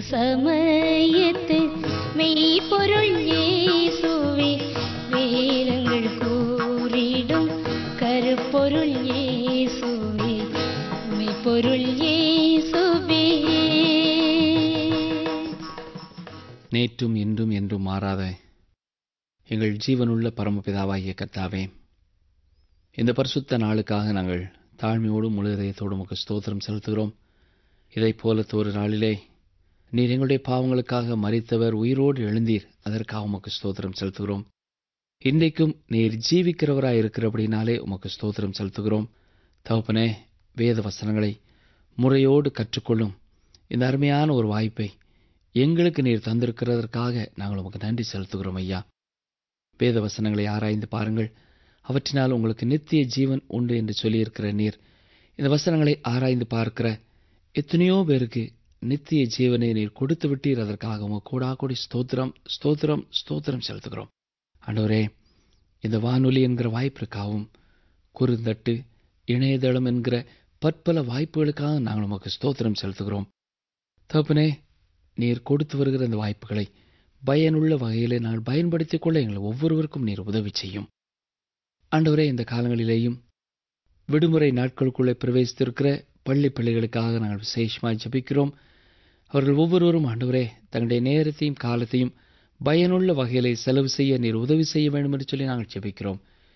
சமயத்து மெய்ப்பொருள் இயேசுவே வேதங்கள் கூறிடும் கருப்பொருள் இயேசுவே மெய்ப்பொருள் இயேசுவே நேற்றும் இன்றும் என்றும் மாறாத எங்கள் ஜீவனுள்ள பரமபிதாவாகிய கர்த்தாவே இந்த பரிசுத்த நாளுக்காக நாங்கள் தாழ்மையோடும் முழு இதயத்தோடும் உமக்கு ஸ்தோத்திரம் செலுத்துகிறோம் இதைப் போல ஒரு நாளிலே நீர் எங்களுடைய பாவங்களுக்காக மறித்தவர் உயிரோடு எழுந்தீர் அதற்காக உமக்கு ஸ்தோத்திரம் செலுத்துகிறோம் இன்றைக்கும் நீர் ஜீவிக்கிறவராய் இருக்கிறபடினாலே உமக்கு ஸ்தோத்திரம் செலுத்துகிறோம் தகப்பனே வேத வசனங்களை முறையோடு கற்றுக்கொள்ளும் இந்த அருமையான ஒரு வாய்ப்பை எங்களுக்கு நீர் தந்திருக்கிறதற்காக நாங்கள் உமக்கு நன்றி செலுத்துகிறோம் ஐயா வேத வசனங்களை ஆராய்ந்து பாருங்கள் அவற்றினால் உங்களுக்கு நித்திய ஜீவன் உண்டு என்று சொல்லியிருக்கிற நீர் இந்த வசனங்களை ஆராய்ந்து பார்க்கிற எத்தனையோ பேருக்கு நித்திய ஜீவனை நீர் கொடுத்து விட்டீர் அதற்காக உங்க கூடா கூடி ஸ்தோத்திரம் ஸ்தோத்திரம் ஸ்தோத்திரம் செலுத்துகிறோம் ஆண்டவரே இந்த வானொலி என்கிற வாய்ப்பிற்காகவும் குறுந்தட்டு இணையதளம் என்கிற பற்பல வாய்ப்புகளுக்காக நாங்கள் உமக்கு ஸ்தோத்திரம் செலுத்துகிறோம் தகப்பனே நீர் கொடுத்து வருகிற இந்த வாய்ப்புகளை பயனுள்ள வகையிலே நாங்கள் பயன்படுத்திக் கொள்ள எங்கள் ஒவ்வொருவருக்கும் நீர் உதவி செய்யும் ஆண்டவரே இந்த காலங்களிலேயும் விடுமுறை நாட்களுக்குள்ளே பிரவேசித்திருக்கிற பள்ளி பிள்ளைகளுக்காக நாங்கள் விசேஷமாக ஜெபிக்கிறோம் அவர்கள் ஒவ்வொருவரும் ஆண்டவரே தங்களுடைய நேரத்தையும் காலத்தையும் பயனுள்ள வகையிலே செலவு செய்ய நீர் உதவி செய்ய வேண்டும் என்று சொல்லி நாங்கள் ஜெபிக்கிறோம்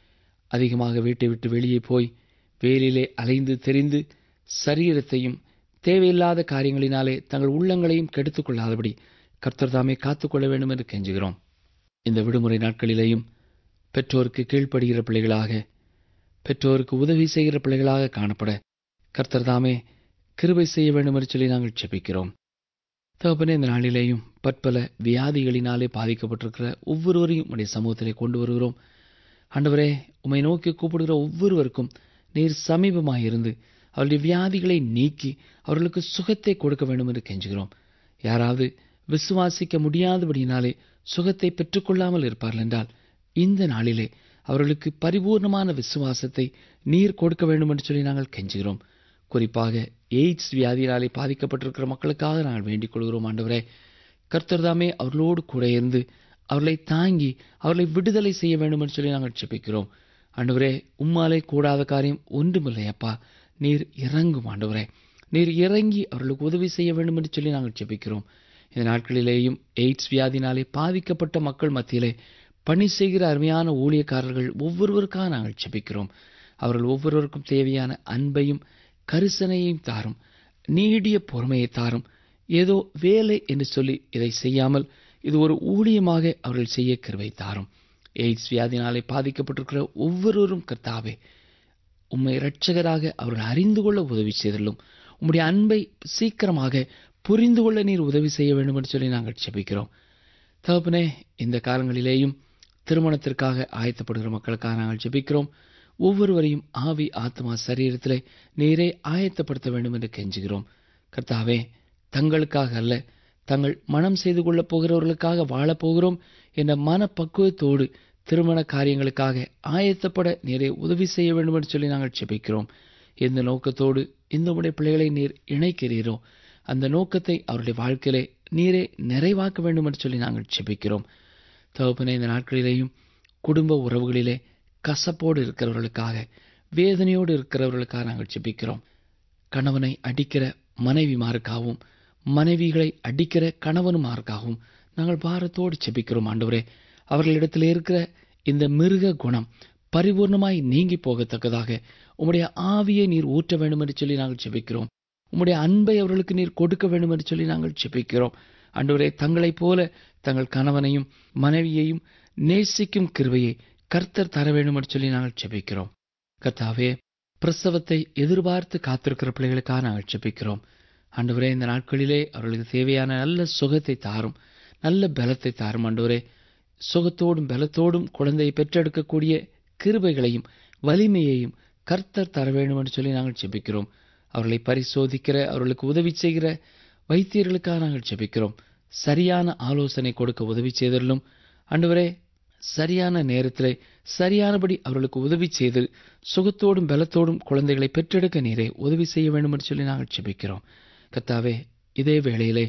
அதிகமாக வீட்டை விட்டு வெளியே போய் வேலிலே அலைந்து தெரிந்து சரீரத்தையும் தேவையில்லாத காரியங்களினாலே தங்கள் உள்ளங்களையும் கெடுத்துக் கொள்ளாதபடி கர்த்தர் தாமே காத்துக்கொள்ள வேண்டும் என்று கெஞ்சுகிறோம் இந்த விடுமுறை நாட்களிலேயும் பெற்றோருக்கு கீழ்ப்படுகிற பிள்ளைகளாக பெற்றோருக்கு உதவி செய்கிற பிள்ளைகளாக காணப்பட கர்த்தர் தாமே கிருபை செய்ய வேண்டும் என்று சொல்லி நாங்கள் செபிக்கிறோம் தகப்பனே இந்த நாளிலேயும் பற்பல வியாதிகளினாலே பாதிக்கப்பட்டிருக்கிற ஒவ்வொருவரையும் உடைய சமூகத்திலே கொண்டு வருகிறோம் ஆண்டவரே உம்மை நோக்கி கூப்பிடுகிற ஒவ்வொருவருக்கும் நீர் சமீபமாக இருந்து அவருடைய வியாதிகளை நீக்கி அவர்களுக்கு சுகத்தை கொடுக்க வேண்டும் என்று கெஞ்சுகிறோம் யாராவது விசுவாசிக்க முடியாதபடியினாலே சுகத்தை பெற்றுக்கொள்ளாமல் இருப்பார்கள் என்றால் இந்த நாளிலே அவர்களுக்கு பரிபூர்ணமான விசுவாசத்தை நீர் கொடுக்க வேண்டும் என்று சொல்லி நாங்கள் கெஞ்சுகிறோம் குறிப்பாக எய்ட்ஸ் வியாதியினாலே பாதிக்கப்பட்டிருக்கிற மக்களுக்காக நாங்கள் வேண்டிக் கொள்கிறோம் ஆண்டவரே கர்த்தர் தாமே அவர்களோடு கூட இருந்து அவர்களை தாங்கி அவர்களை விடுதலை செய்ய வேண்டும் என்று சொல்லி நாங்கள் செபிக்கிறோம் ஆண்டவரே உம்மாலே கூடாத காரியம் ஒன்றுமில்லை அப்பா நீர் இறங்கும் ஆண்டவரே நீர் இறங்கி அவர்களுக்கு உதவி செய்ய வேண்டும் என்று சொல்லி நாங்கள் ஜெபிக்கிறோம் இந்த நாட்களிலேயும் எய்ட்ஸ் வியாதினாலே பாதிக்கப்பட்ட மக்கள் மத்தியிலே பணி செய்கிற அருமையான ஊழியக்காரர்கள் ஒவ்வொருவருக்காக நாங்கள் ஜெபிக்கிறோம் அவர்கள் ஒவ்வொருவருக்கும் தேவையான அன்பையும் கரிசனையையும் தாரும் நீடிய பொறுமையை தாரும் ஏதோ வேலை என்று சொல்லி இதை செய்யாமல் இது ஒரு ஊழியமாக அவர்கள் செய்ய கிருவை தாரும் எய்ட்ஸ் வியாதினாலே பாதிக்கப்பட்டிருக்கிற ஒவ்வொருவரும் கர்த்தாவே உம்மை இரட்சகராக அவர்கள் அறிந்து கொள்ள உதவி செய்தலும் உம்முடைய அன்பை சீக்கிரமாக புரிந்து கொள்ள நீர் உதவி செய்ய வேண்டும் என்று சொல்லி நாங்கள் செபிக்கிறோம் தகப்பனே இந்த காலங்களிலேயும் திருமணத்திற்காக ஆயத்தப்படுகிற மக்களுக்காக நாங்கள் ஜெபிக்கிறோம் ஒவ்வொருவரையும் ஆவி ஆத்மா சரீரத்திலே நீரே ஆயத்தப்படுத்த வேண்டும் என்று கெஞ்சுகிறோம் கர்த்தாவே தங்களுக்காக அல்ல தங்கள் மனம் செய்து கொள்ளப் போகிறவர்களுக்காக வாழப் போகிறோம் என்ற மனப்பக்குவத்தோடு திருமண காரியங்களுக்காக ஆயத்தப்பட நீரை உதவி செய்ய வேண்டும் என்று சொல்லி நாங்கள் செபிக்கிறோம் எந்த நோக்கத்தோடு இந்த உடைய பிள்ளைகளை நீர் இணைக்கிறீரோ அந்த நோக்கத்தை அவருடைய வாழ்க்கையிலே நீரே நிறைவாக்க வேண்டும் என்று சொல்லி நாங்கள் செபிக்கிறோம் தகப்பனே இந்த நாட்களிலேயும் குடும்ப உறவுகளிலே கசப்போடு இருக்கிறவர்களுக்காக வேதனையோடு இருக்கிறவர்களுக்காக நாங்கள் செபிக்கிறோம் கணவனை அடிக்கிற மனைவிமாருக்காகவும் மனைவிகளை அடிக்கிற கணவனுமாருக்காகவும் நாங்கள் பாரத்தோடு செபிக்கிறோம் ஆண்டவரே அவர்களிடத்தில் இருக்கிற இந்த மிருக குணம் பரிபூர்ணமாய் நீங்கி போகத்தக்கதாக உம்முடைய ஆவியை நீர் ஊற்ற வேண்டும் என்று சொல்லி நாங்கள் செபிக்கிறோம் உம்முடைய அன்பை அவர்களுக்கு நீர் கொடுக்க வேண்டும் என்று சொல்லி நாங்கள் செபிக்கிறோம் ஆண்டவரே தங்களைப் போல தங்கள் கணவனையும் மனைவியையும் நேசிக்கும் கிருவையை கர்த்தர் தர வேண்டும் என்று சொல்லி நாங்கள் செபிக்கிறோம் கர்த்தாவே பிரசவத்தை எதிர்பார்த்து காத்திருக்கிற பிள்ளைகளுக்காக நாங்கள் செபிக்கிறோம் ஆண்டவரே இந்த நாட்களிலே அவர்களுக்கு தேவையான நல்ல சுகத்தை தாரும் நல்ல பலத்தை தாரும் ஆண்டவரே சுகத்தோடும் பலத்தோடும் குழந்தையை பெற்றெடுக்கக்கூடிய கிருபைகளையும் வலிமையையும் கர்த்தர் தர வேண்டும் என்று சொல்லி நாங்கள் செபிக்கிறோம் அவர்களை பரிசோதிக்கிற அவர்களுக்கு உதவி செய்கிற வைத்தியர்களுக்காக நாங்கள் செபிக்கிறோம் சரியான ஆலோசனை கொடுக்க உதவி செய்தலும் ஆண்டவரே சரியான நேரத்திலே சரியானபடி அவர்களுக்கு உதவி செய்து சுகத்தோடும் பலத்தோடும் குழந்தைகளை பெற்றெடுக்க நீரே உதவி செய்ய வேண்டும் என்று சொல்லி நாங்கள் செபிக்கிறோம் கத்தாவே இதே வேளையிலே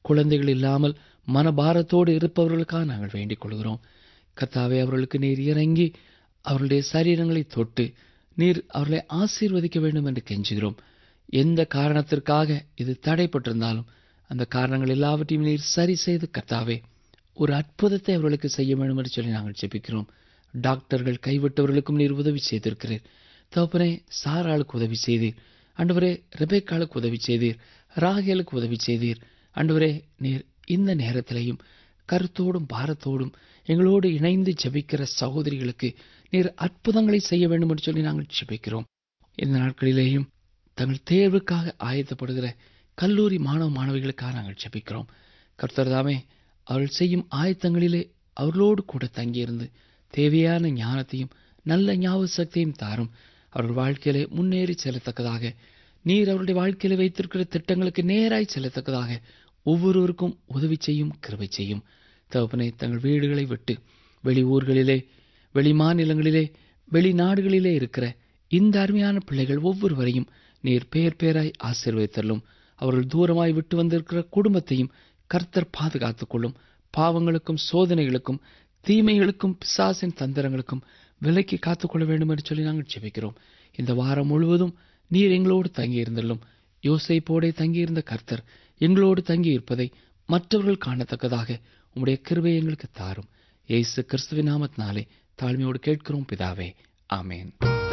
குழந்தைகள் இல்லாமல் மனபாரத்தோடு இருப்பவர்களுக்காக நாங்கள் வேண்டிக் கொள்கிறோம் கத்தாவே அவர்களுக்கு நீர் இறங்கி அவர்களுடைய சரீரங்களை தொட்டு நீர் அவர்களை ஆசீர்வதிக்க வேண்டும் என்று கெஞ்சுகிறோம் எந்த காரணத்திற்காக இது தடைப்பட்டிருந்தாலும் அந்த காரணங்கள் எல்லாவற்றையும் நீர் சரி செய்து கத்தாவே ஒரு அற்புதத்தை அவர்களுக்கு செய்ய வேண்டும் என்று சொல்லி நாங்கள் ஜெபிக்கிறோம் டாக்டர்கள் கைவிட்டவர்களுக்கும் நீர் உதவி செய்திருக்கிறீர் தகப்பனே சாராளுக்கு உதவி செய்தீர் அன்றுவரே ரெபேக்காளுக்கு உதவி செய்தீர் ராகேலுக்கு உதவி செய்தீர் அன்றுவரே நீர் இந்த நேரத்திலையும் கருத்தோடும் பாரத்தோடும் எங்களோடு இணைந்து ஜெபிக்கிற சகோதரிகளுக்கு நீர் அற்புதங்களை செய்ய வேண்டும் என்று சொல்லி நாங்கள் ஜெபிக்கிறோம் இந்த நாட்களிலேயும் தங்கள் தேர்வுக்காக ஆயத்தப்படுகிற கல்லூரி மாணவ மாணவிகளுக்காக நாங்கள் ஜெபிக்கிறோம் கர்த்தர் தாமே அவர்கள் செய்யும் ஆயத்தங்களிலே அவர்களோடு கூட தங்கியிருந்து தேவையான ஞானத்தையும் நல்ல ஞாபக சக்தியும் தாரும் அவர்கள் வாழ்க்கையிலே முன்னேறி செல்லத்தக்கதாக நீர் அவருடைய வாழ்க்கையில வைத்திருக்கிற திட்டங்களுக்கு நேராய் செல்லத்தக்கதாக ஒவ்வொருவருக்கும் உதவி செய்யும் கிருபை செய்யும் தகப்பனை தங்கள் வீடுகளை விட்டு வெளி ஊர்களிலே வெளி மாநிலங்களிலே வெளிநாடுகளிலே இருக்கிற இந்த அருமையான பிள்ளைகள் ஒவ்வொருவரையும் நீர் பெயர் பெயராய் ஆசீர்வதித்தள்ளும் அவர்கள் தூரமாய் விட்டு வந்திருக்கிற குடும்பத்தையும் கர்த்தர் பாதுகாத்துக் கொள்ளும் பாவங்களுக்கும் சோதனைகளுக்கும் தீமைகளுக்கும் பிசாசின் தந்திரங்களுக்கும் விலக்கி காத்துக்கொள்ள வேண்டும் என்று சொல்லி நாங்கள் ஜெபிக்கிறோம் இந்த வாரம் முழுவதும் நீர் எங்களோடு தங்கியிருந்தள்ளும் யோசைப்போடே தங்கியிருந்த கர்த்தர் எங்களோடு தங்கியிருப்பதை மற்றவர்கள் காணத்தக்கதாக உம்முடைய கிருபை எங்களுக்கு தாரும் இயேசு கிறிஸ்துவின் நாமத்தினாலே தாழ்மையோடு கேட்கிறோம் பிதாவே ஆமேன்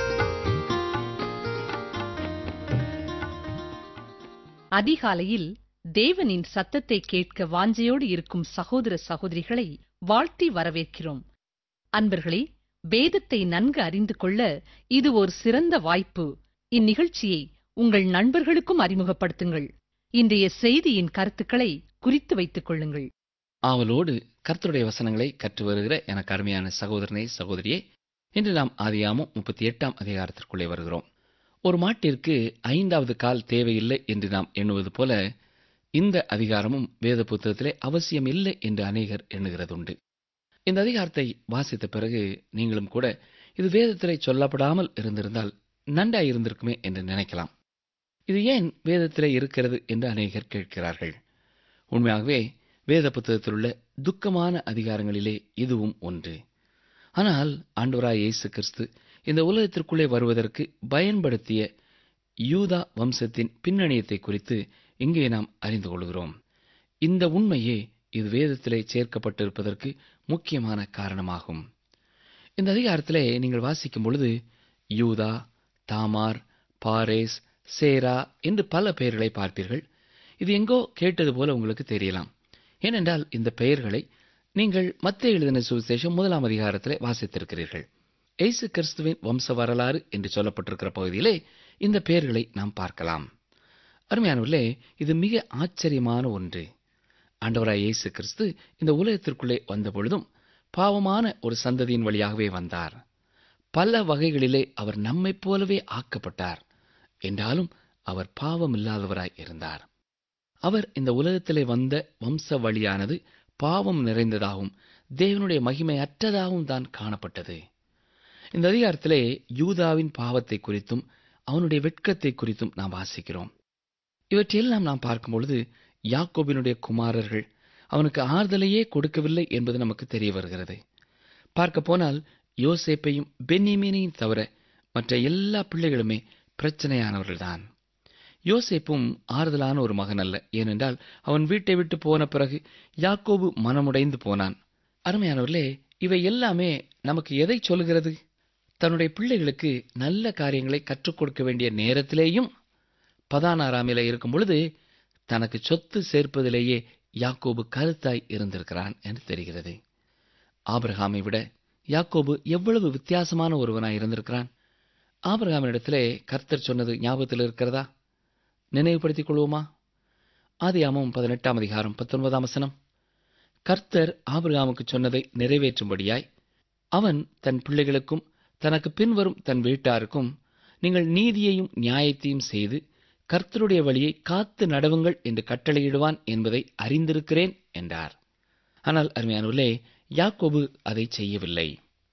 அதிகாலையில் தேவனின் சத்தத்தை கேட்க வாஞ்சையோடு இருக்கும் சகோதர சகோதரிகளை வாழ்த்தி வரவேற்கிறோம் அன்பர்களே வேதத்தை நன்கு அறிந்து கொள்ள இது ஒரு சிறந்த வாய்ப்பு இந்நிகழ்ச்சியை உங்கள் நண்பர்களுக்கும் அறிமுகப்படுத்துங்கள் இன்றைய செய்தியின் கருத்துக்களை குறித்து வைத்துக் கொள்ளுங்கள் ஆவலோடு கர்த்தருடைய வசனங்களை கற்று வருகிற எனக்கு அருமையான சகோதரனே சகோதரியே இன்று நாம் ஆதியாமம் முப்பத்தி எட்டாம் அதிகாரத்திற்குள்ளே வருகிறோம் ஒரு மாட்டிற்கு ஐந்தாவது கால் தேவையில்லை என்று நாம் எண்ணுவது போல இந்த அதிகாரமும் வேத புத்தகத்திலே அவசியம் இல்லை என்று அநேகர் எண்ணுகிறதுண்டு இந்த அதிகாரத்தை வாசித்த பிறகு நீங்களும் கூட இது வேதத்திலே சொல்லப்படாமல் இருந்திருந்தால் நன்றாய் இருந்திருக்குமே என்று நினைக்கலாம் இது ஏன் வேதத்திலே இருக்கிறது என்று அநேகர் கேட்கிறார்கள் உண்மையாகவே வேத புத்தகத்தில் உள்ள துக்கமான அதிகாரங்களிலே இதுவும் ஒன்று ஆனால் ஆண்டவராய் இயேசு கிறிஸ்து இந்த உலகத்திற்குள்ளே வருவதற்கு பயன்படுத்திய யூதா வம்சத்தின் பின்னணியத்தை குறித்து இங்கே நாம் அறிந்து கொள்கிறோம் இந்த உண்மையே இது வேதத்திலே சேர்க்கப்பட்டிருப்பதற்கு முக்கியமான காரணமாகும் இந்த அதிகாரத்திலே நீங்கள் வாசிக்கும் பொழுது யூதா தாமார் பாரேஸ் சேரா என்று பல பெயர்களை பார்ப்பீர்கள் இது எங்கோ கேட்டது போல உங்களுக்கு தெரியலாம் ஏனென்றால் இந்த பெயர்களை நீங்கள் மத்திய எழுதின சுவிசேஷம் முதலாம் அதிகாரத்திலே வாசித்திருக்கிறீர்கள் எய்சு கிறிஸ்துவின் வம்ச வரலாறு என்று சொல்லப்பட்டிருக்கிற பகுதியிலே இந்த பெயர்களை நாம் பார்க்கலாம் அருமையானவர்களே இது மிக ஆச்சரியமான ஒன்று ஆண்டவராய் இயேசு கிறிஸ்து இந்த உலகத்திற்குள்ளே வந்த பொழுதும் பாவமான ஒரு சந்ததியின் வழியாகவே வந்தார் பல வகைகளிலே அவர் நம்மைப் போலவே ஆக்கப்பட்டார் என்றாலும் அவர் பாவம் இல்லாதவராய் இருந்தார் அவர் இந்த உலகத்திலே வந்த வம்ச வழியானது பாவம் நிறைந்ததாகவும் தேவனுடைய மகிமை அற்றதாகவும் தான் காணப்பட்டது இந்த அதிகாரத்திலே யூதாவின் பாவத்தை குறித்தும் அவனுடைய வெட்கத்தை குறித்தும் நாம் வாசிக்கிறோம் இவற்றையெல்லாம் நாம் பார்க்கும் பொழுது யாக்கோபினுடைய குமாரர்கள் அவனுக்கு ஆறுதலையே கொடுக்கவில்லை என்பது நமக்கு தெரிய வருகிறது பார்க்க போனால் யோசேப்பையும் பென்னிமீனையும் தவிர மற்ற எல்லா பிள்ளைகளுமே பிரச்சனையானவர்கள்தான் யோசேப்பும் ஆறுதலான ஒரு மகன் அல்ல ஏனென்றால் அவன் வீட்டை விட்டு போன பிறகு யாக்கோபு மனமுடைந்து போனான் அருமையானவர்களே இவை எல்லாமே நமக்கு எதை சொல்கிறது தன்னுடைய பிள்ளைகளுக்கு நல்ல காரியங்களை கற்றுக் கொடுக்க வேண்டிய நேரத்திலேயும் பதானாராமில இருக்கும் பொழுது தனக்கு சொத்து சேர்ப்பதிலேயே யாக்கோபு கருத்தாய் இருந்திருக்கிறான் என்று தெரிகிறது ஆபிரகாமை விட யாக்கோபு எவ்வளவு வித்தியாசமான ஒருவனாய் இருந்திருக்கிறான் ஆபிரகாமிடத்திலே கர்த்தர் சொன்னது ஞாபகத்தில் இருக்கிறதா நினைவுபடுத்திக் கொள்வோமா ஆதியாமம் பதினெட்டாம் அதிகாரம் பத்தொன்பதாம் வசனம் கர்த்தர் ஆபிரகாமுக்கு சொன்னதை நிறைவேற்றும்படியாய் அவன் தன் பிள்ளைகளுக்கும் தனக்கு பின்வரும் தன் வீட்டாருக்கும் நீங்கள் நீதியையும் நியாயத்தையும் செய்து கர்த்தருடைய வழியை காத்து நடவுங்கள் என்று கட்டளையிடுவான் என்பதை அறிந்திருக்கிறேன் என்றார் ஆனால் அருமையானவர்களே யாக்கோபு அதை செய்யவில்லை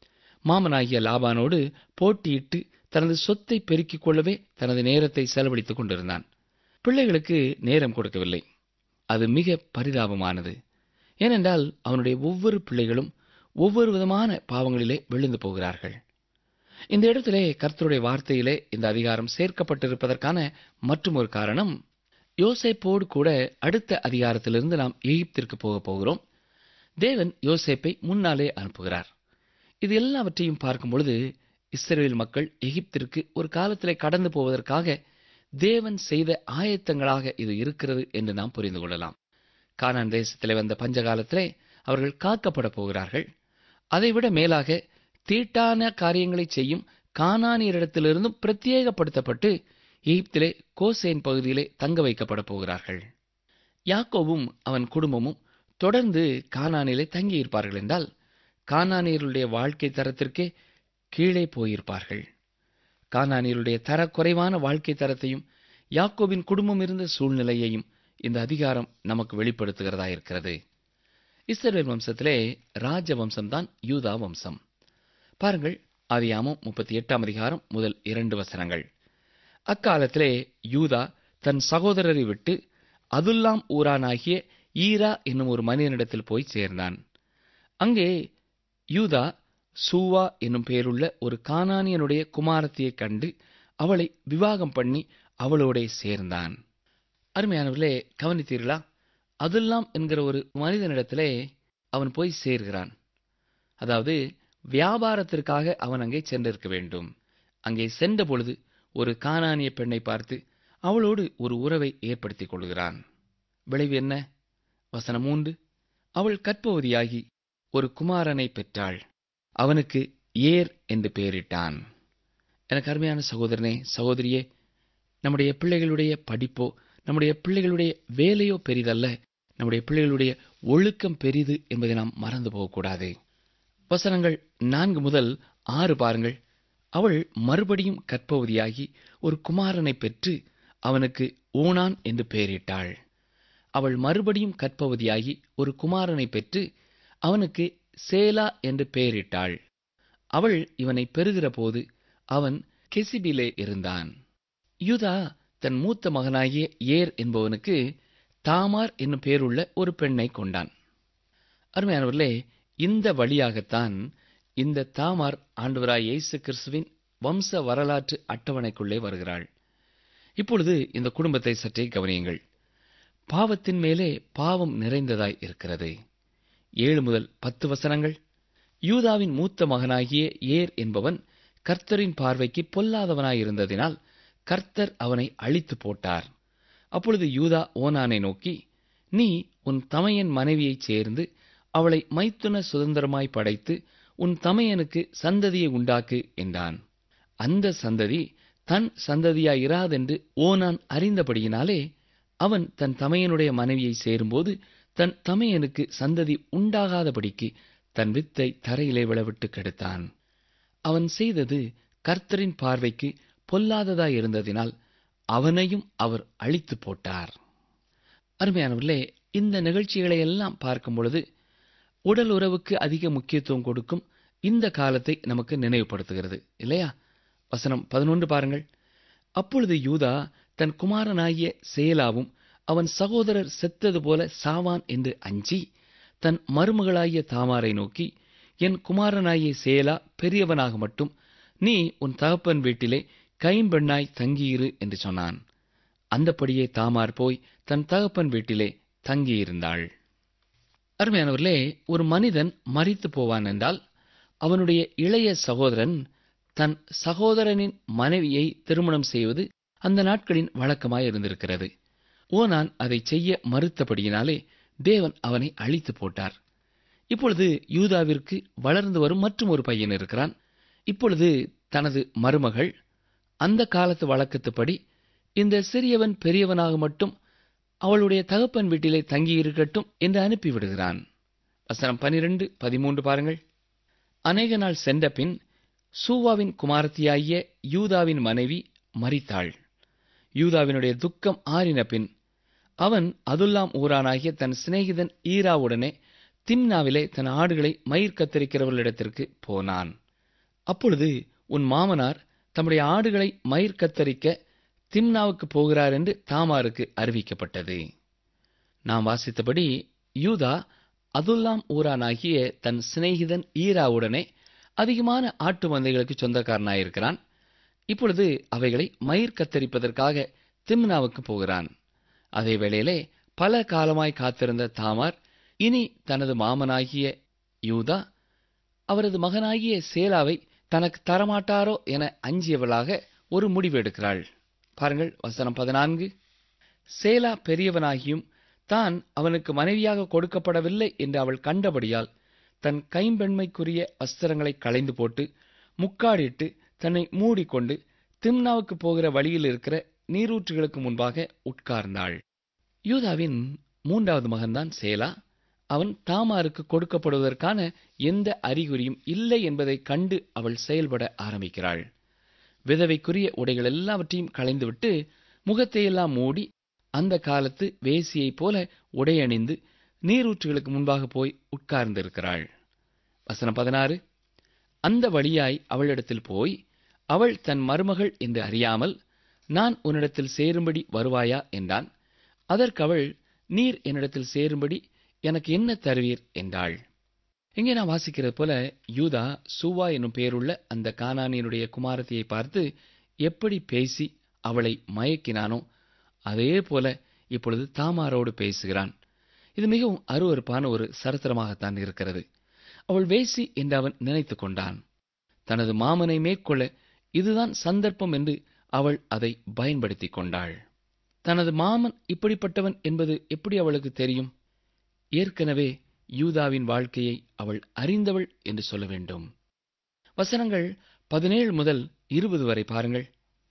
மாமனாகிய லாபானோடு போட்டியிட்டு தனது சொத்தை பெருக்கிக் கொள்ளவே தனது நேரத்தை செலவழித்துக் கொண்டிருந்தான் பிள்ளைகளுக்கு நேரம் கொடுக்கவில்லை அது மிக பரிதாபமானது ஏனென்றால் அவனுடைய ஒவ்வொரு பிள்ளைகளும் ஒவ்வொரு விதமான பாவங்களிலே விழுந்து போகிறார்கள் இந்த இடத்திலே கர்த்தருடைய வார்த்தையிலே இந்த அதிகாரம் சேர்க்கப்பட்டிருப்பதற்கான மற்றும் ஒரு காரணம் யோசேப்போடு கூட அடுத்த அதிகாரத்திலிருந்து நாம் எகிப்திற்கு போக போகிறோம் தேவன் யோசேப்பை முன்னாலே அனுப்புகிறார் இது எல்லாவற்றையும் பார்க்கும் பொழுது இஸ்ரேல் மக்கள் எகிப்திற்கு ஒரு காலத்திலே கடந்து போவதற்காக தேவன் செய்த ஆயத்தங்களாக இது இருக்கிறது என்று நாம் புரிந்து கொள்ளலாம் கானான் தேசத்திலே வந்த பஞ்சகாலத்திலே அவர்கள் காக்கப்பட போகிறார்கள் அதைவிட மேலாக தீட்டான காரியங்களை செய்யும் கானானியரிடத்திலிருந்தும் பிரத்யேகப்படுத்தப்பட்டு எகிப்திலே கோசேன் பகுதியிலே தங்க வைக்கப்பட போகிறார்கள் யாக்கோவும் அவன் குடும்பமும் தொடர்ந்து கானானிலே தங்கியிருப்பார்கள் என்றால் கானானியருடைய வாழ்க்கை தரத்திற்கே கீழே போயிருப்பார்கள் கானானியருடைய தரக்குறைவான வாழ்க்கை தரத்தையும் யாக்கோபின் குடும்பம் இருந்த சூழ்நிலையையும் இந்த அதிகாரம் நமக்கு வெளிப்படுத்துகிறதா இருக்கிறது இஸ்ரவேல் வம்சத்திலே ராஜ வம்சம்தான் யூதா வம்சம் பாருங்கள் ஆதியாமம் முப்பத்தி எட்டாம் அதிகாரம் முதல் இரண்டு வசனங்கள் அக்காலத்திலே யூதா தன் சகோதரரை விட்டு அதுல்லாம் ஊரானாகிய ஈரா என்னும் ஒரு மனிதனிடத்தில் போய் சேர்ந்தான் அங்கே யூதா சூவா என்னும் பெயருள்ள ஒரு கானானியனுடைய குமாரத்தியைக் கண்டு அவளை விவாகம் பண்ணி அவளோடே சேர்ந்தான் அருமையானவர்களே கவனித்தீர்களா அதுல்லாம் என்கிற ஒரு மனிதனிடத்திலே அவன் போய் சேர்கிறான் அதாவது வியாபாரத்திற்காக அவன் அங்கே சென்றிருக்க வேண்டும் அங்கே சென்ற பொழுது ஒரு கானானிய பெண்ணை பார்த்து அவளோடு ஒரு உறவை ஏற்படுத்திக் கொள்கிறான் விளைவு என்ன வசனம் மூன்று அவள் கற்பவதியாகி ஒரு குமாரனை பெற்றாள் அவனுக்கு ஏர் என்று பெயரிட்டான் எனக்கு அருமையான சகோதரனே சகோதரியே நம்முடைய பிள்ளைகளுடைய படிப்போ நம்முடைய பிள்ளைகளுடைய வேலையோ பெரிதல்ல நம்முடைய பிள்ளைகளுடைய ஒழுக்கம் பெரிது என்பதை நாம் மறந்து போகக்கூடாது வசனங்கள் நான்கு முதல் ஆறு பாருங்கள் அவள் மறுபடியும் கற்பவதியாகி ஒரு குமாரனை பெற்று அவனுக்கு ஓனான் என்று பெயரிட்டாள் அவள் மறுபடியும் கற்பவதியாகி ஒரு குமாரனை பெற்று அவனுக்கு சேலா என்று பெயரிட்டாள் அவள் இவனை பெறுகிற போது அவன் கெசிபிலே இருந்தான் யூதா தன் மூத்த மகனாகிய ஏர் என்பவனுக்கு தாமார் என்னும் பேருள்ள ஒரு பெண்ணை கொண்டான் அருமையானவர்களே இந்த வழியாகத்தான் இந்த தாமார் ஆண்டவராய் இயேசு கிறிஸ்துவின் வம்ச வரலாற்று அட்டவணைக்குள்ளே வருகிறாள் இப்பொழுது இந்த குடும்பத்தை சற்றே கவனியுங்கள் பாவத்தின் மேலே பாவம் நிறைந்ததாய் இருக்கிறது ஏழு முதல் பத்து வசனங்கள் யூதாவின் மூத்த மகனாகிய ஏர் என்பவன் கர்த்தரின் பார்வைக்கு பொல்லாதவனாயிருந்ததினால் கர்த்தர் அவனை அழித்து போட்டார் அப்பொழுது யூதா ஓனானை நோக்கி நீ உன் தமையன் மனைவியைச் சேர்ந்து அவளை மைத்துன சுதந்திரமாய் படைத்து உன் தமையனுக்கு சந்ததியை உண்டாக்கு என்றான் அந்த சந்ததி தன் சந்ததியாயிராதென்று ஓனான் அறிந்தபடியினாலே அவன் தன் தமையனுடைய மனைவியை சேரும்போது தன் தமையனுக்கு சந்ததி உண்டாகாதபடிக்கு தன் வித்தை தரையிலே விழவிட்டு கெடுத்தான் அவன் செய்தது கர்த்தரின் பார்வைக்கு பொல்லாததாயிருந்ததினால் அவனையும் அவர் அழித்து போட்டார் அருமையானவர்களே இந்த நிகழ்ச்சிகளை எல்லாம் பார்க்கும் பொழுது உடல் உறவுக்கு அதிக முக்கியத்துவம் கொடுக்கும் இந்த காலத்தை நமக்கு நினைவுபடுத்துகிறது இல்லையா வசனம் பதினொன்று பாருங்கள் அப்பொழுது யூதா தன் குமாரனாகிய சேலாவும் அவன் சகோதரர் செத்தது போல சாவான் என்று அஞ்சி தன் மருமகளாகிய தாமாரை நோக்கி என் குமாரனாகிய சேலா பெரியவனாக மட்டும் நீ உன் தகப்பன் வீட்டிலே கைம்பெண்ணாய் தங்கியிரு என்று சொன்னான் அந்தப்படியே தாமார் போய் தன் தகப்பன் வீட்டிலே தங்கியிருந்தாள் அருமையானவர்களே ஒரு மனிதன் மறித்து போவான் என்றால் அவனுடைய இளைய சகோதரன் தன் சகோதரனின் மனைவியை திருமணம் செய்வது அந்த நாட்களின் வழக்கமாய் இருந்திருக்கிறது ஓனான் அதை செய்ய மறுத்தபடியினாலே தேவன் அவனை அழித்து போட்டார் இப்பொழுது யூதாவிற்கு வளர்ந்து வரும் மற்றும் ஒரு பையன் இருக்கிறான் இப்பொழுது தனது மருமகள் அந்த காலத்து வழக்கத்துப்படி இந்த சிறியவன் பெரியவனாக மட்டும் அவளுடைய தகப்பன் வீட்டிலே தங்கியிருக்கட்டும் என்று அனுப்பிவிடுகிறான் வசனம் பனிரெண்டு பதிமூன்று பாருங்கள் அநேக நாள் சென்ற பின் சூவாவின் குமாரத்தியாகிய யூதாவின் மனைவி மரித்தாள் யூதாவினுடைய துக்கம் ஆறின பின் அவன் அதுல்லாம் ஊரானாகிய தன் சிநேகிதன் ஈராவுடனே திம்னாவிலே தன் ஆடுகளை மயிர் கத்தரிக்கிறவர்களிடத்திற்கு போனான் அப்பொழுது உன் மாமனார் தம்முடைய ஆடுகளை மயிர் கத்தரிக்க திம்னாவுக்கு போகிறார் என்று தாமாருக்கு அறிவிக்கப்பட்டது நாம் வாசித்தபடி யூதா அதுல்லாம் ஊரானாகிய தன் சிநேகிதன் ஈராவுடனே அதிகமான ஆட்டு மந்தைகளுக்கு சொந்தக்காரனாயிருக்கிறான் இப்பொழுது அவைகளை மயிர் கத்தரிப்பதற்காக திம்னாவுக்கு போகிறான் அதே வேளையிலே பல காலமாய் காத்திருந்த தாமார் இனி தனது மாமனாகிய யூதா அவரது மகனாகிய சேலாவை தனக்கு தரமாட்டாரோ என அஞ்சியவளாக ஒரு முடிவு எடுக்கிறாள் பாருங்கள் வசனம் பதினான்கு சேலா பெரியவனாகியும் தான் அவனுக்கு மனைவியாக கொடுக்கப்படவில்லை என்று அவள் கண்டபடியால் தன் கைம்பெண்மைக்குரிய வஸ்திரங்களை களைந்து போட்டு முக்காடிட்டு தன்னை மூடிக்கொண்டு திம்னாவுக்கு போகிற வழியில் இருக்கிற நீரூற்றுகளுக்கு முன்பாக உட்கார்ந்தாள் யூதாவின் மூன்றாவது மகன்தான் சேலா அவன் தாமாருக்கு கொடுக்கப்படுவதற்கான எந்த அறிகுறியும் இல்லை என்பதைக் கண்டு அவள் செயல்பட ஆரம்பிக்கிறாள் விதவைக்குரிய உடைகள் எல்லாவற்றையும் களைந்துவிட்டு முகத்தையெல்லாம் மூடி அந்த காலத்து வேசியைப் போல உடையணிந்து நீரூற்றுகளுக்கு முன்பாக போய் உட்கார்ந்திருக்கிறாள் வசனம் பதினாறு அந்த வழியாய் அவளிடத்தில் போய் அவள் தன் மருமகள் என்று அறியாமல் நான் உன்னிடத்தில் சேரும்படி வருவாயா என்றான் அதற்கு அவள் நீர் என்னிடத்தில் சேரும்படி எனக்கு என்ன தருவீர் என்றாள் இங்கே நான் வாசிக்கிறது போல யூதா சூவா என்னும் பெயருள்ள அந்த கானானியனுடைய குமாரத்தியை பார்த்து எப்படி பேசி அவளை மயக்கினானோ அதே போல இப்பொழுது தாமாரோடு பேசுகிறான் இது மிகவும் அருவருப்பான ஒரு சரித்திரமாகத்தான் இருக்கிறது அவள் வேசி என்று அவன் நினைத்துக் கொண்டான் தனது மாமனை மேற்கொள்ள இதுதான் சந்தர்ப்பம் என்று அவள் அதை பயன்படுத்திக் கொண்டாள் தனது மாமன் இப்படிப்பட்டவன் என்பது எப்படி அவளுக்கு தெரியும் ஏற்கனவே யூதாவின் வாழ்க்கையை அவள் அறிந்தவள் என்று சொல்ல வேண்டும் வசனங்கள் பதினேழு முதல் இருபது வரை பாருங்கள்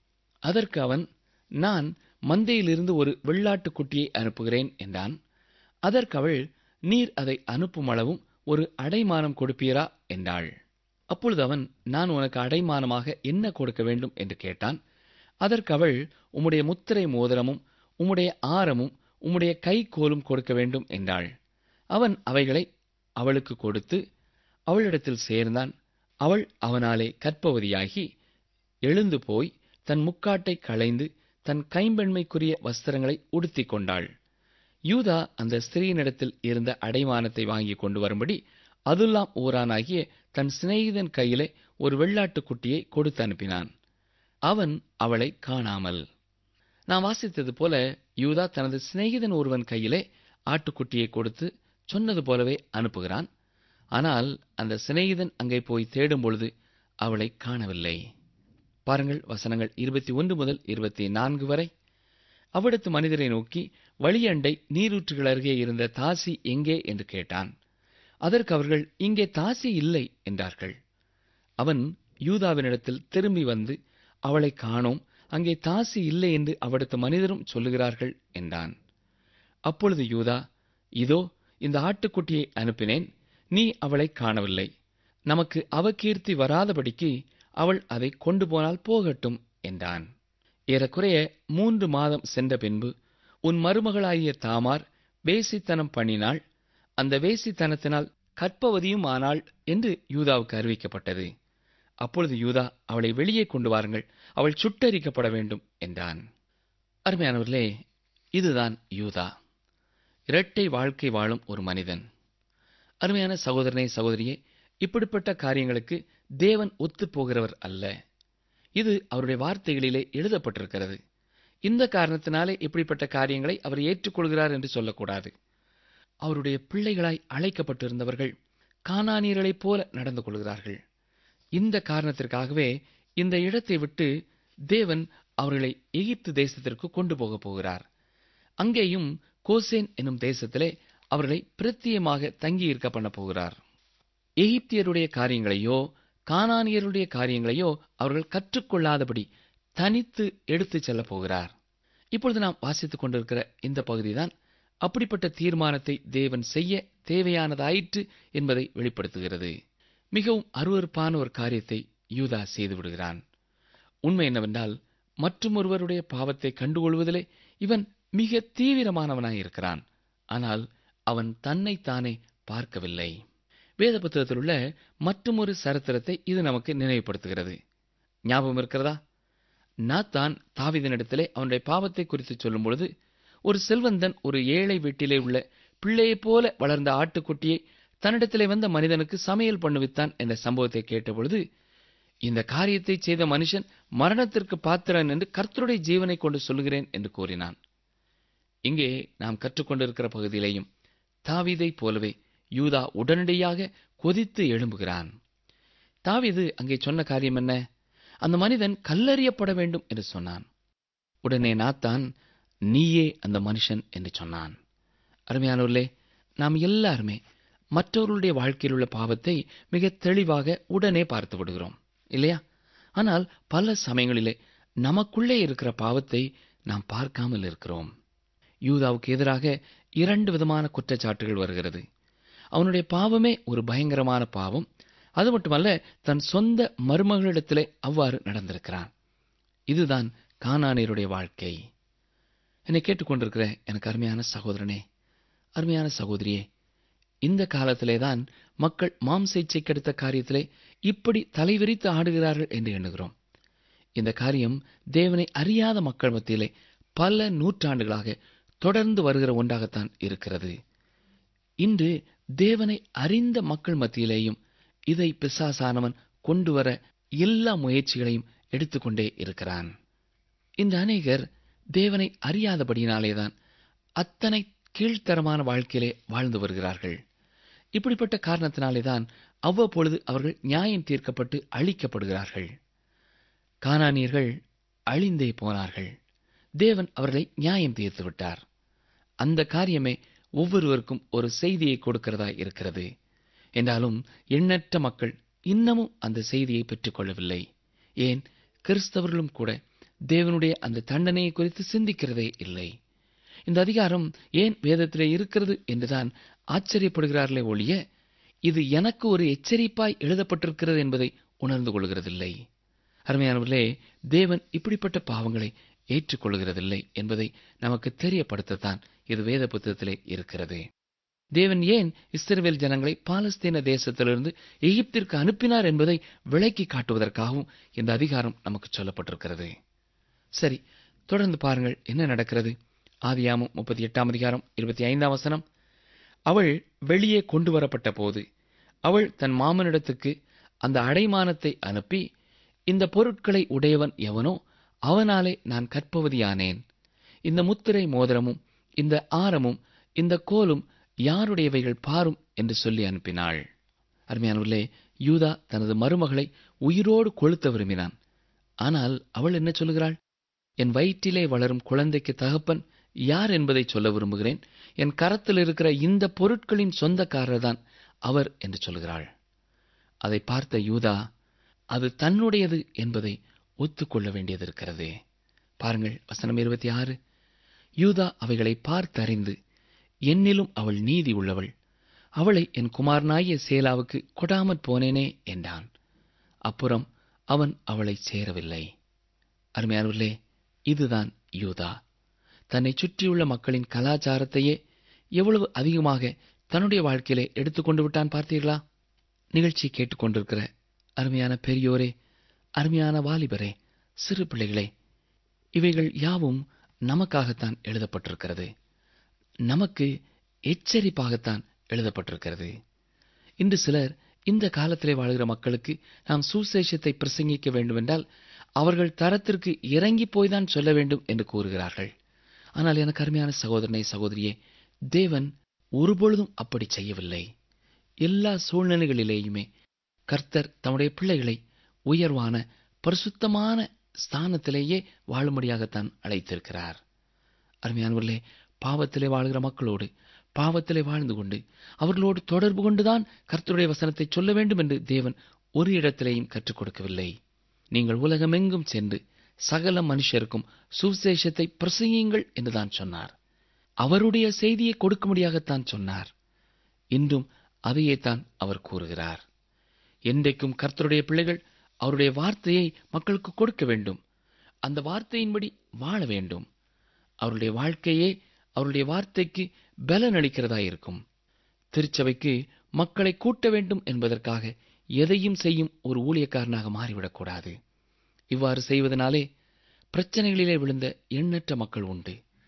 அதற்கு அவன் நான் மந்தையிலிருந்து ஒரு வெள்ளாட்டுக் குட்டியை அனுப்புகிறேன் என்றான் அதற்கு அவள் நீர் அதை அனுப்பும் அளவும் ஒரு அடைமானம் கொடுப்பீரா என்றாள் அப்பொழுது அவன் நான் உனக்கு அடைமானமாக என்ன கொடுக்க வேண்டும் என்று கேட்டான் அதற்கு அவள் உம்முடைய முத்திரை மோதிரமும் உம்முடைய ஆரமும் உம்முடைய கைக்கோலும் கொடுக்க வேண்டும் என்றாள் அவன் அவைகளை அவளுக்கு கொடுத்து அவளிடத்தில் சேர்ந்தான் அவள் அவனாலே கற்பவதியாகி எழுந்து போய் தன் முக்காட்டை களைந்து தன் கைம்பெண்மைக்குரிய வஸ்திரங்களை உடுத்திக் கொண்டாள் யூதா அந்த ஸ்திரீனிடத்தில் இருந்த அடைமானத்தை வாங்கி கொண்டு வரும்படி அதுல்லாம் ஊரானாகிய தன் சிநேகிதன் கையிலே ஒரு வெள்ளாட்டுக் குட்டியை கொடுத்து அனுப்பினான் அவன் அவளை காணாமல் நாம் வாசித்தது போல யூதா தனது சிநேகிதன் ஒருவன் கையிலே ஆட்டுக்குட்டியை கொடுத்து சொன்னது போலவே அனுப்புகிறான் ஆனால் அந்த சிநேகிதன் அங்கே போய் தேடும் பொழுது அவளை காணவில்லை பாருங்கள் வசனங்கள் இருபத்தி ஒன்று முதல் இருபத்தி நான்கு வரை அவ்விடத்து மனிதரை நோக்கி வழியண்டை நீரூற்றுகள் அருகே இருந்த தாசி எங்கே என்று கேட்டான் அதற்கு அவர்கள் இங்கே தாசி இல்லை என்றார்கள் அவன் யூதாவினிடத்தில் திரும்பி வந்து அவளை காணோம் அங்கே தாசி இல்லை என்று அவிடத்து மனிதரும் சொல்லுகிறார்கள் என்றான் அப்பொழுது யூதா இதோ இந்த ஆட்டுக்குட்டியை அனுப்பினேன் நீ அவளை காணவில்லை நமக்கு அவகீர்த்தி வராதபடிக்கு அவள் அதை கொண்டு போனால் போகட்டும் என்றான் ஏறக்குறைய மூன்று மாதம் சென்ற பின்பு உன் மருமகளாகிய தாமார் வேசித்தனம் பண்ணினாள் அந்த வேசித்தனத்தினால் கற்பவதியும் ஆனாள் என்று யூதாவுக்கு அறிவிக்கப்பட்டது அப்பொழுது யூதா அவளை வெளியே கொண்டு வாருங்கள் அவள் சுட்டரிக்கப்பட வேண்டும் என்றான் அருமையானவர்களே இதுதான் யூதா இரட்டை வாழ்க்கை வாழும் ஒரு மனிதன் அருமையான சகோதரனே சகோதரியே இப்படிப்பட்ட காரியங்களுக்கு தேவன் ஒத்துப் போகிறவர் அல்ல இது அவருடைய வார்த்தைகளிலே எழுதப்பட்டிருக்கிறது இந்த காரணத்தினாலே இப்படிப்பட்ட காரியங்களை அவர் ஏற்றுக்கொள்கிறார் என்று சொல்லக்கூடாது அவருடைய பிள்ளைகளாய் அழைக்கப்பட்டிருந்தவர்கள் கானானியர்களைப் போல நடந்து கொள்கிறார்கள் இந்த காரணத்திற்காகவே இந்த இடத்தை விட்டு தேவன் அவர்களை எகிப்து தேசத்திற்கு கொண்டு போகப் போகிறார் அங்கேயும் கோசேன் என்னும் தேசத்திலே அவர்களை பிரத்தியமாக தங்கியிருக்க பண்ண போகிறார் எகிப்தியருடைய காரியங்களையோ கானானியருடைய காரியங்களையோ அவர்கள் கற்றுக்கொள்ளாதபடி தனித்து எடுத்துச் செல்லப் போகிறார் இப்பொழுது நாம் வாசித்துக் கொண்டிருக்கிற இந்த பகுதிதான் அப்படிப்பட்ட தீர்மானத்தை தேவன் செய்ய தேவையானதாயிற்று என்பதை வெளிப்படுத்துகிறது மிகவும் அருவருப்பான ஒரு காரியத்தை யூதா செய்து விடுகிறான் உண்மை என்னவென்றால் மற்றுமொருவருடைய பாவத்தை கண்டுகொள்வதிலே இவன் மிக தீவிரமானவனாயிருக்கிறான் ஆனால் அவன் தன்னைத்தானே பார்க்கவில்லை வேத புத்தகத்தில் உள்ள மற்றுமொரு சரித்திரத்தை இது நமக்கு நினைவுபடுத்துகிறது ஞாபகம் இருக்கிறதா நாத்தான் தாவிதனிடத்திலே அவனுடைய பாவத்தை குறித்து சொல்லும் பொழுது ஒரு செல்வந்தன் ஒரு ஏழை வீட்டிலே உள்ள பிள்ளையைப் போல வளர்ந்த ஆட்டுக்குட்டியை தன்னிடத்திலே வந்த மனிதனுக்கு சமையல் பண்ணுவித்தான் என்ற சம்பவத்தை கேட்டபொழுது இந்த காரியத்தை செய்த மனுஷன் மரணத்திற்கு பாத்திரன் என்று கர்த்தருடைய ஜீவனை கொண்டு சொல்லுகிறேன் என்று கூறினான் இங்கே நாம் கற்றுக்கொண்டிருக்கிற பகுதியிலேயும் தாவீதைப் போலவே யூதா உடனடியாக கொதித்து எழும்புகிறான் தாவீது அங்கே சொன்ன காரியம் என்ன அந்த மனிதன் கல்லறியப்பட வேண்டும் என்று சொன்னான் உடனே நாத்தான் நீயே அந்த மனுஷன் என்று சொன்னான் அருமையானவர்களே நாம் எல்லாருமே மற்றவர்களுடைய வாழ்க்கையில் உள்ள பாவத்தை மிக தெளிவாக உடனே பார்த்து விடுகிறோம் இல்லையா ஆனால் பல சமயங்களிலே நமக்குள்ளே இருக்கிற பாவத்தை நாம் பார்க்காமல் இருக்கிறோம் யூதாவுக்கு எதிராக இரண்டு விதமான குற்றச்சாட்டுகள் வருகிறது அவனுடைய பாவமே ஒரு பயங்கரமான பாவம் அது மட்டுமல்ல தன் சொந்த மருமகளிடத்திலே அவ்வாறு நடந்திருக்கிறான் இதுதான் கானானியருடைய வாழ்க்கை என்னை கேட்டுக்கொண்டிருக்கிற எனக்கு அருமையான சகோதரனே அருமையான சகோதரியே இந்த காலத்திலே தான் மக்கள் மாம்சைச்சை கெடுத்த காரியத்திலே இப்படி தலைவிரித்து ஆடுகிறார்கள் என்று எண்ணுகிறோம் இந்த காரியம் தேவனை அறியாத மக்கள் மத்தியிலே பல நூற்றாண்டுகளாக தொடர்ந்து வருகிற ஒன்றாகத்தான் இருக்கிறது இன்று தேவனை அறிந்த மக்கள் மத்தியிலேயும் இதை பிசாசானவன் கொண்டு வர எல்லா முயற்சிகளையும் எடுத்துக்கொண்டே இருக்கிறான் இந்த அநேகர் தேவனை அறியாதபடியினாலேதான் அத்தனை கீழ்த்தரமான வாழ்க்கையிலே வாழ்ந்து வருகிறார்கள் இப்படிப்பட்ட காரணத்தினாலேதான் அவ்வப்பொழுது அவர்கள் நியாயம் தீர்க்கப்பட்டு அழிக்கப்படுகிறார்கள் கானானியர்கள் அழிந்தே போனார்கள் தேவன் அவர்களை நியாயம் தீர்த்து விட்டார் அந்த காரியமே ஒவ்வொருவருக்கும் ஒரு செய்தியை கொடுக்கிறதா இருக்கிறது என்றாலும் எண்ணற்ற மக்கள் இன்னமும் அந்த செய்தியை பெற்றுக்கொள்ளவில்லை ஏன் கிறிஸ்தவர்களும் கூட தேவனுடைய அந்த தண்டனையை குறித்து சிந்திக்கிறதே இல்லை இந்த அதிகாரம் ஏன் வேதத்திலே இருக்கிறது என்றுதான் ஆச்சரியப்படுகிறார்களே ஒழிய இது எனக்கு ஒரு எச்சரிப்பாய் எழுதப்பட்டிருக்கிறது என்பதை உணர்ந்து கொள்கிறதில்லை அருமையானவர்களே தேவன் இப்படிப்பட்ட பாவங்களை ஏற்றுக்கொள்கிறதில்லை என்பதை நமக்கு தெரியப்படுத்தத்தான் இது வேத புத்தகத்திலே இருக்கிறது தேவன் ஏன் இஸ்ரவேல் ஜனங்களை பாலஸ்தீன தேசத்திலிருந்து எகிப்திற்கு அனுப்பினார் என்பதை விளக்கி காட்டுவதற்காகவும் இந்த அதிகாரம் நமக்கு சொல்லப்பட்டிருக்கிறது சரி தொடர்ந்து பாருங்கள் என்ன நடக்கிறது ஆதியாமம் முப்பத்தி எட்டாம் அதிகாரம் இருபத்தி ஐந்தாம் வசனம் அவள் வெளியே கொண்டு வரப்பட்ட போது அவள் தன் மாமனிடத்துக்கு அந்த அடைமானத்தை அனுப்பி இந்த பொருட்களை உடையவன் எவனோ அவனாலே நான் கற்பவதியானேன் இந்த முத்திரை மோதிரமும் இந்த ஆரமும் இந்த கோலும் யாருடையவைகள் பாரும் என்று சொல்லி அனுப்பினாள் அருமையானவர்களே யூதா தனது மருமகளை உயிரோடு கொளுத்த விரும்பினான் ஆனால் அவள் என்ன சொல்லுகிறாள் என் வயிற்றிலே வளரும் குழந்தைக்கு தகப்பன் யார் என்பதை சொல்ல விரும்புகிறேன் என் கரத்தில் இருக்கிற இந்த பொருட்களின் சொந்தக்காரர் தான் அவர் என்று சொல்கிறாள் அதை பார்த்த யூதா அது தன்னுடையது என்பதை ஒத்துக்கொள்ள வேண்டியது இருக்கிறது பாருங்கள் வசனம் இருபத்தி ஆறு யூதா அவைகளை பார்த்தறிந்து என்னிலும் அவள் நீதி உள்ளவள் அவளை என் குமாரனாகிய சேலாவுக்கு கொடாமற் போனேனே என்றான் அப்புறம் அவன் அவளை சேரவில்லை அருமையானவர்களே இதுதான் யூதா தன்னை சுற்றியுள்ள மக்களின் கலாச்சாரத்தையே எவ்வளவு அதிகமாக தன்னுடைய வாழ்க்கையிலே எடுத்துக்கொண்டு விட்டான் பார்த்தீர்களா நிகழ்ச்சி கேட்டுக்கொண்டிருக்கிற அருமையான பெரியோரே அருமையான வாலிபரே சிறு பிள்ளைகளே இவைகள் யாவும் நமக்காகத்தான் எழுதப்பட்டிருக்கிறது நமக்கு எச்சரிப்பாகத்தான் எழுதப்பட்டிருக்கிறது இன்று சிலர் இந்த காலத்திலே வாழ்கிற மக்களுக்கு நாம் சுசேஷத்தை பிரசங்கிக்க வேண்டுமென்றால் அவர்கள் தரத்திற்கு இறங்கி போய்தான் சொல்ல வேண்டும் என்று கூறுகிறார்கள் ஆனால் எனக்கு அருமையான சகோதரனை சகோதரியே தேவன் ஒருபொழுதும் அப்படி செய்யவில்லை எல்லா சூழ்நிலைகளிலேயுமே கர்த்தர் தம்முடைய பிள்ளைகளை உயர்வான பரிசுத்தமான ஸ்தானத்திலேயே வாழும்படியாகத்தான் அழைத்திருக்கிறார் அருமையானவர்களே பாவத்திலே வாழ்கிற மக்களோடு பாவத்திலே வாழ்ந்து கொண்டு அவர்களோடு தொடர்பு கொண்டுதான் கர்த்தருடைய வசனத்தை சொல்ல வேண்டும் என்று தேவன் ஒரு இடத்திலேயும் கற்றுக் கொடுக்கவில்லை நீங்கள் உலகமெங்கும் சென்று சகல மனுஷருக்கும் சுவிசேஷத்தை பிரசங்கியுங்கள் என்றுதான் சொன்னார் அவருடைய செய்தியை கொடுக்கும்படியாகத்தான் சொன்னார் இன்றும் அதையே தான் அவர் கூறுகிறார் என்றைக்கும் கர்த்தருடைய பிள்ளைகள் அவருடைய வார்த்தையை மக்களுக்கு கொடுக்க வேண்டும் அந்த வார்த்தையின்படி வாழ வேண்டும் அவருடைய வாழ்க்கையே அவருடைய வார்த்தைக்கு பலன் அளிக்கிறதா இருக்கும் திருச்சபைக்கு மக்களை கூட்ட வேண்டும் என்பதற்காக எதையும் செய்யும் ஒரு ஊழியக்காரனாக மாறிவிடக்கூடாது இவ்வாறு செய்வதனாலே பிரச்சனைகளிலே விழுந்த எண்ணற்ற மக்கள் உண்டு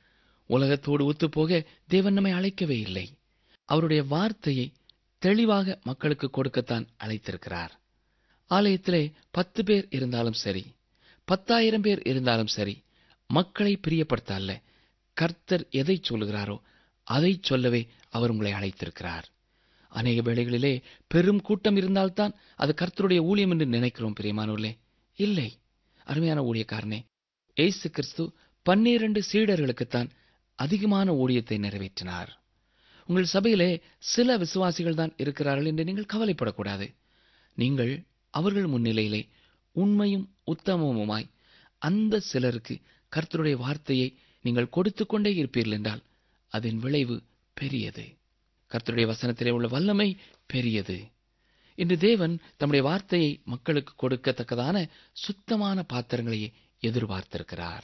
உலகத்தோடு ஒத்துப்போக தேவன் நம்மை அழைக்கவே இல்லை அவருடைய வார்த்தையை தெளிவாக மக்களுக்கு கொடுக்கத்தான் அழைத்திருக்கிறார் ஆலயத்திலே பத்து பேர் இருந்தாலும் சரி பத்தாயிரம் பேர் இருந்தாலும் சரி மக்களை பிரியப்படுத்த அல்ல கர்த்தர் எதை சொல்லுகிறாரோ அதை சொல்லவே அவர் உங்களை அழைத்திருக்கிறார் அநேக வேளைகளிலே பெரும் கூட்டம் இருந்தால்தான் அது கர்த்தருடைய ஊழியம் என்று நினைக்கிறோம் பிரியமானவர்களே இல்லை அருமையான ஊழியக்காரனே ஏசு கிறிஸ்து பன்னிரண்டு சீடர்களுக்குத்தான் அதிகமான ஊழியத்தை நிறைவேற்றினார் உங்கள் சபையிலே சில விசுவாசிகள் தான் இருக்கிறார்கள் என்று நீங்கள் கவலைப்படக்கூடாது நீங்கள் அவர்கள் முன்னிலையிலே உண்மையும் உத்தமமுமாய் அந்த சிலருக்கு கர்த்தருடைய வார்த்தையை நீங்கள் கொடுத்து கொண்டே இருப்பீர்கள் என்றால் அதன் விளைவு பெரியது கர்த்தருடைய வசனத்திலே உள்ள வல்லமை பெரியது இன்று தேவன் தம்முடைய வார்த்தையை மக்களுக்கு கொடுக்கத்தக்கதான சுத்தமான பாத்திரங்களையே எதிர்பார்த்திருக்கிறார்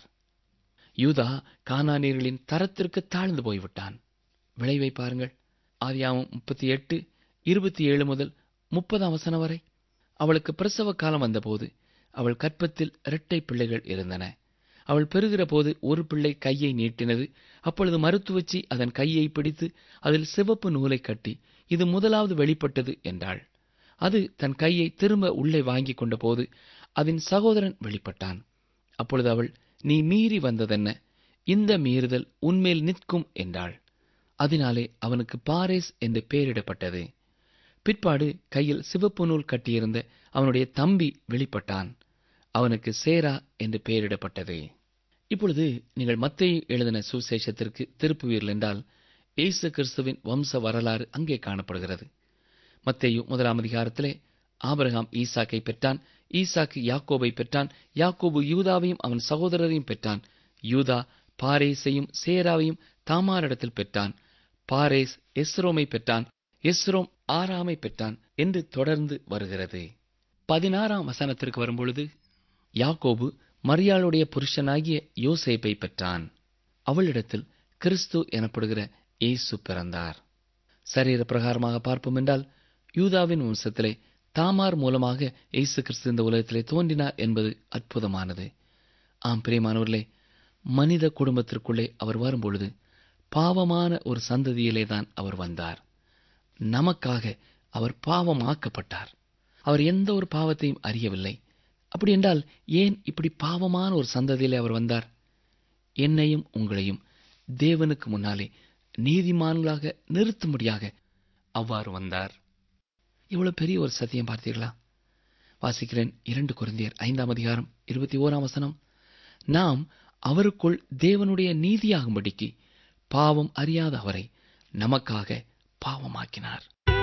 யூதா கானானியர்களின் தரத்திற்கு தாழ்ந்து போய்விட்டான் விளைவை பாருங்கள் ஆதியாமம் முப்பத்தி எட்டு இருபத்தி ஏழு முதல் முப்பதாம் வசனம் வரை அவளுக்கு பிரசவ காலம் வந்தபோது அவள் கற்பத்தில் இரட்டை பிள்ளைகள் இருந்தன அவள் பெறுகிற போது ஒரு பிள்ளை கையை நீட்டினது அப்பொழுது மருத்துவச்சி அதன் கையை பிடித்து அதில் சிவப்பு நூலை கட்டி இது முதலாவது வெளிப்பட்டது என்றாள் அது தன் கையை திரும்ப உள்ளே வாங்கிக் கொண்ட போது அதன் சகோதரன் வெளிப்பட்டான் அப்பொழுது அவள் நீ மீறி வந்ததென்ன இந்த மீறுதல் உன்மேல் நிற்கும் என்றாள் அதனாலே அவனுக்கு பாரேஸ் என்று பெயரிடப்பட்டது பிற்பாடு கையில் சிவப்பு நூல் கட்டியிருந்த அவனுடைய தம்பி வெளிப்பட்டான் அவனுக்கு சேரா என்று பெயரிடப்பட்டது இப்பொழுது நீங்கள் மத்தேயு எழுதின சுசேஷத்திற்கு திருப்புவீர்கள் என்றால் இயேசு கிறிஸ்துவின் வம்ச வரலாறு அங்கே காணப்படுகிறது மத்தேயு முதலாம் அதிகாரத்திலே ஆபிரகாம் ஈசாக்கை பெற்றான் ஈசாக்கு யாக்கோபை பெற்றான் யாக்கோபு யூதாவையும் அவன் சகோதரரையும் பெற்றான் யூதா பாரேஸையும் சேராவையும் தாமாரிடத்தில் பெற்றான் பாரேஸ் எஸ்ரோமை பெற்றான் எஸ்ரோம் ஆறாமை பெற்றான் என்று தொடர்ந்து வருகிறது பதினாறாம் வசனத்திற்கு வரும்பொழுது யாக்கோபு மரியாளுடைய புருஷனாகிய யோசேப்பை பெற்றான் அவளிடத்தில் கிறிஸ்து எனப்படுகிற இயேசு பிறந்தார் சரீர பிரகாரமாக பார்ப்போம் என்றால் யூதாவின் வம்சத்திலே தாமார் மூலமாக இயேசு கிறிஸ்து இந்த உலகத்திலே தோன்றினார் என்பது அற்புதமானது ஆம் பிரியமானவர்களே மனித குடும்பத்திற்குள்ளே அவர் வரும்பொழுது பாவமான ஒரு சந்ததியிலே தான் அவர் வந்தார் நமக்காக அவர் பாவமாக்கப்பட்டார் அவர் எந்த ஒரு பாவத்தையும் அறியவில்லை அப்படி என்றால் ஏன் இப்படி பாவமான ஒரு சந்ததியிலே அவர் வந்தார் என்னையும் உங்களையும் தேவனுக்கு முன்னாலே நீதிமான்களாக நிறுத்தும்படியாக அவ்வாறு வந்தார் இவ்வளவு பெரிய ஒரு சத்தியம் பார்த்தீர்களா வாசிக்கிறேன் இரண்டு குருந்தியர் ஐந்தாம் அதிகாரம் இருபத்தி ஓராம் வசனம் நாம் அவருக்குள் தேவனுடைய நீதியாகும்படிக்கு பாவம் அறியாத அவரை நமக்காக பாவமாக்கினார்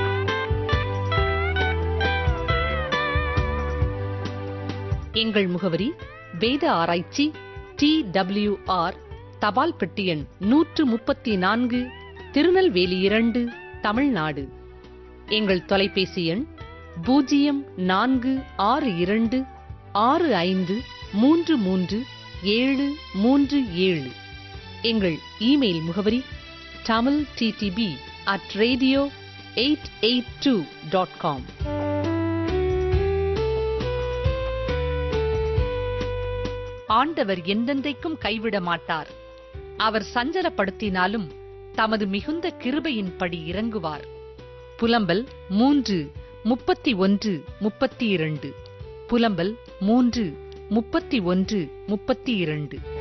எங்கள் முகவரி வேத ஆராய்ச்சி டி டபிள்யூ ஆர் தபால் பெட்டி எண் நூற்று முப்பத்தி நான்கு திருநெல்வேலி இரண்டு தமிழ்நாடு எங்கள் தொலைபேசி எண் பூஜ்ஜியம் நான்கு ஆறு இரண்டு ஆறு ஐந்து மூன்று மூன்று ஏழு மூன்று ஏழு எங்கள் இமெயில் முகவரி Tamil DTP at radio eight eight two dot com ஆண்டவர் எந்தெந்தைக்கும் கைவிட மாட்டார் அவர் சஞ்சலப்படுத்தினாலும் தமது மிகுந்த கிருபையின்படி இறங்குவார் புலம்பல் மூன்று முப்பத்தி ஒன்று முப்பத்தி இரண்டு புலம்பல் மூன்று முப்பத்தி ஒன்று முப்பத்தி இரண்டு